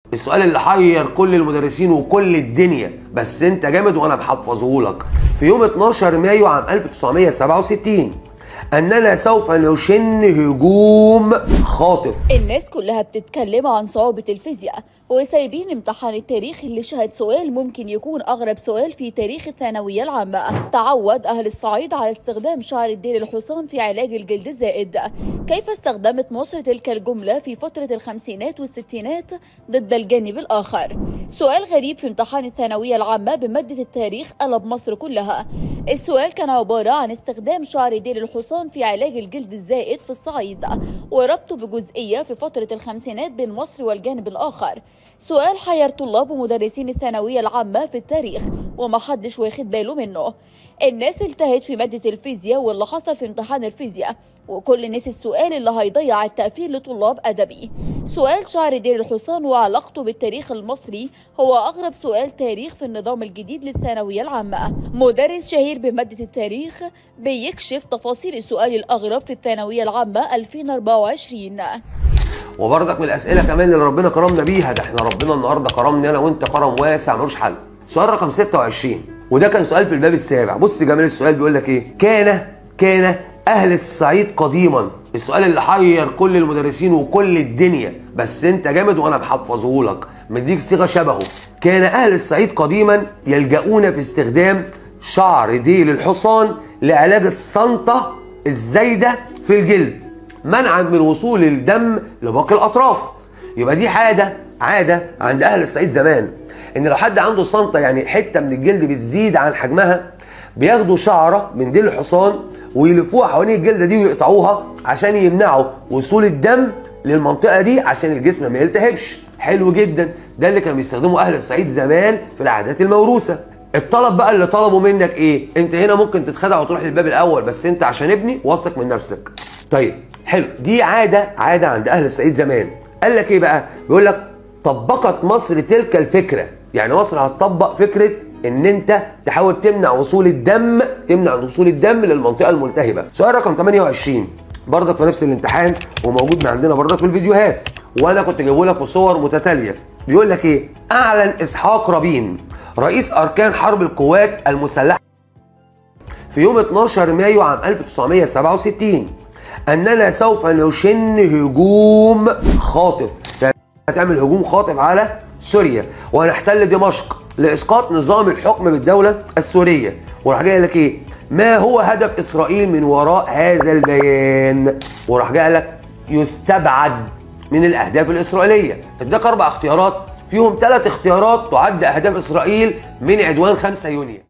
السؤال اللي حير كل المدرسين وكل الدنيا بس انت جامد وانا محفظه لك في يوم 12 مايو عام 1967 اننا سوف نشن هجوم خاطف الناس كلها بتتكلم عن صعوبة الفيزياء وسايبين امتحان التاريخ اللي شهد سؤال ممكن يكون أغرب سؤال في تاريخ الثانوية العامة تعود أهل الصعيد على استخدام شعر الديل الحصان في علاج الجلد الزائد كيف استخدمت مصر تلك الجملة في فترة الخمسينات والستينات ضد الجانب الآخر سؤال غريب في امتحان الثانوية العامة بمادة التاريخ قلب مصر كلها السؤال كان عبارة عن استخدام شعر ديل الحصان في علاج الجلد الزائد في الصعيد وربطه بجزئية في فترة الخمسينات بين مصر والجانب الآخر سؤال حير طلاب ومدرسين الثانوية العامة في التاريخ ومحدش واخد باله منه الناس التهت في مادة الفيزياء واللي حصل في امتحان الفيزياء وكل ناس السؤال اللي هيضيع التقفيل لطلاب أدبي سؤال شعر دير الحصان وعلاقته بالتاريخ المصري هو أغرب سؤال تاريخ في النظام الجديد للثانوية العامة مدرس شهير بمادة التاريخ بيكشف تفاصيل السؤال الأغرب في الثانوية العامة 2024 وبرضك من الاسئله كمان اللي ربنا كرمنا بيها ده احنا ربنا النهارده كرمني انا وانت كرم واسع ملوش حل سؤال رقم 26 وده كان سؤال في الباب السابع بص جمال السؤال بيقول لك ايه كان كان اهل الصعيد قديما السؤال اللي حير كل المدرسين وكل الدنيا بس انت جامد وانا محفظه لك مديك صيغه شبهه كان اهل الصعيد قديما يلجؤون في استخدام شعر ديل الحصان لعلاج الصنطه الزايده في الجلد منعا من وصول الدم لباقي الاطراف يبقى دي عاده عاده عند اهل الصعيد زمان ان لو حد عنده صنطه يعني حته من الجلد بتزيد عن حجمها بياخدوا شعره من ديل الحصان ويلفوها حوالين الجلده دي ويقطعوها عشان يمنعوا وصول الدم للمنطقه دي عشان الجسم ما يلتهبش حلو جدا ده اللي كانوا بيستخدموا اهل الصعيد زمان في العادات الموروثه الطلب بقى اللي طلبوا منك ايه انت هنا ممكن تتخدع وتروح للباب الاول بس انت عشان ابني واثق من نفسك طيب حلو دي عاده عاده عند اهل الصعيد زمان قال لك ايه بقى بيقول لك طبقت مصر تلك الفكره يعني مصر هتطبق فكره ان انت تحاول تمنع وصول الدم تمنع وصول الدم للمنطقه الملتهبه سؤال رقم 28 برضك في نفس الامتحان وموجود عندنا برضك في الفيديوهات وانا كنت جايبه لك في صور متتاليه بيقول لك ايه اعلن اسحاق رابين رئيس اركان حرب القوات المسلحه في يوم 12 مايو عام 1967 اننا سوف نشن هجوم خاطف هتعمل هجوم خاطف على سوريا وهنحتل دمشق لاسقاط نظام الحكم بالدوله السوريه وراح جاي لك ايه ما هو هدف اسرائيل من وراء هذا البيان وراح جاي لك يستبعد من الاهداف الاسرائيليه اداك اربع اختيارات فيهم ثلاث اختيارات تعد اهداف اسرائيل من عدوان 5 يونيو